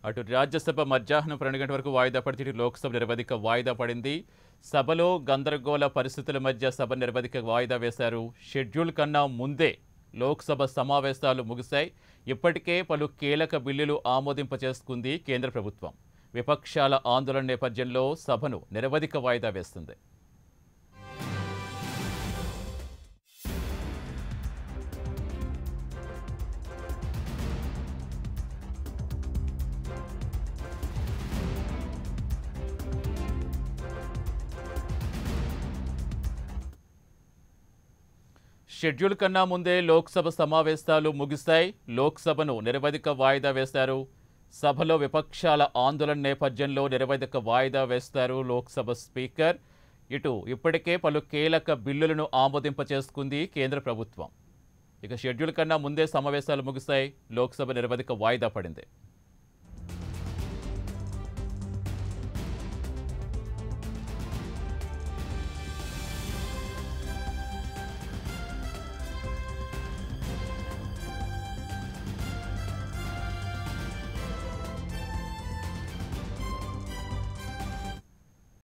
అటు రాజ్యసభ మధ్యాహ్నం పన్నెండు గంటల వరకు వాయిదా పడితే ఇటు లోక్సభ నిరవధిక వాయిదా పడింది సభలో గందరగోళ పరిస్థితుల మధ్య సభ నిరవధిక వాయిదా వేశారు షెడ్యూల్ కన్నా ముందే లోక్సభ సమావేశాలు ముగిశాయి ఇప్పటికే పలు కీలక బిల్లులు ఆమోదింపచేసుకుంది కేంద్ర ప్రభుత్వం విపక్షాల ఆందోళన నేపథ్యంలో సభను నిరవధిక వాయిదా వేస్తుంది షెడ్యూల్ కన్నా ముందే లోక్సభ సమావేశాలు ముగిశాయి లోక్సభను నిరవధిక వాయిదా వేశారు సభలో విపక్షాల ఆందోళన నేపథ్యంలో నిరవధిక వాయిదా వేస్తారు లోక్సభ స్పీకర్ ఇటు ఇప్పటికే పలు కీలక బిల్లులను ఆమోదింపచేసుకుంది కేంద్ర ప్రభుత్వం ఇక షెడ్యూల్ కన్నా ముందే సమావేశాలు ముగిశాయి లోక్సభ నిరవధిక వాయిదా పడింది